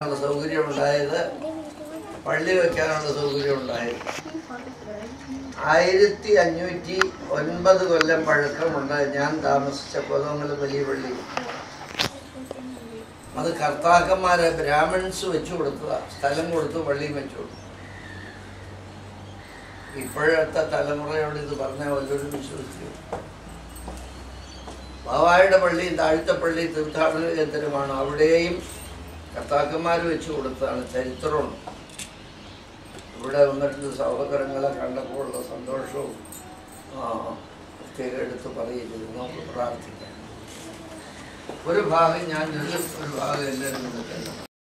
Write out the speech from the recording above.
ഉള്ള സൗകര്യം ഉണ്ടായത് പള്ളി വെക്കാനുള്ള സൗകര്യം ഉണ്ടായത് ആയിരത്തി അഞ്ഞൂറ്റി ഒൻപത് കൊല്ലം പഴക്കമുണ്ട് ഞാൻ താമസിച്ച കൊതമംഗലം വലിയ പള്ളി അത് കർത്താക്കന്മാരെ ബ്രാഹ്മൺസ് വെച്ചു കൊടുത്തതാ സ്ഥലം കൊടുത്ത് പള്ളിയും വെച്ചു കൊടുത്തു ഇപ്പോഴത്തെ തലമുറയോട് ഇത് പറഞ്ഞാൽ വല്ലവരും വിശ്വസിച്ചു ബാവായുടെ പള്ളിയും താഴത്തെ പള്ളി തീർത്ഥാടന കേന്ദ്രമാണ് അവിടെയും കർത്താക്കന്മാർ വെച്ച് കൊടുത്തതാണ് ചരിത്രമുണ്ട് ഇവിടെ വന്നിട്ട് സഹോദരങ്ങളെ കണ്ടപ്പോൾ ഉള്ള സന്തോഷവും ആ, പ്രത്യേകം എടുത്ത് പറയരുത് നമുക്ക് പ്രാർത്ഥിക്കാം ഒരു ഭാഗം ഞാൻ ചൊല്ലും ഒരു ഭാഗം എല്ലാവരും കൂടെ ചെല്ലണം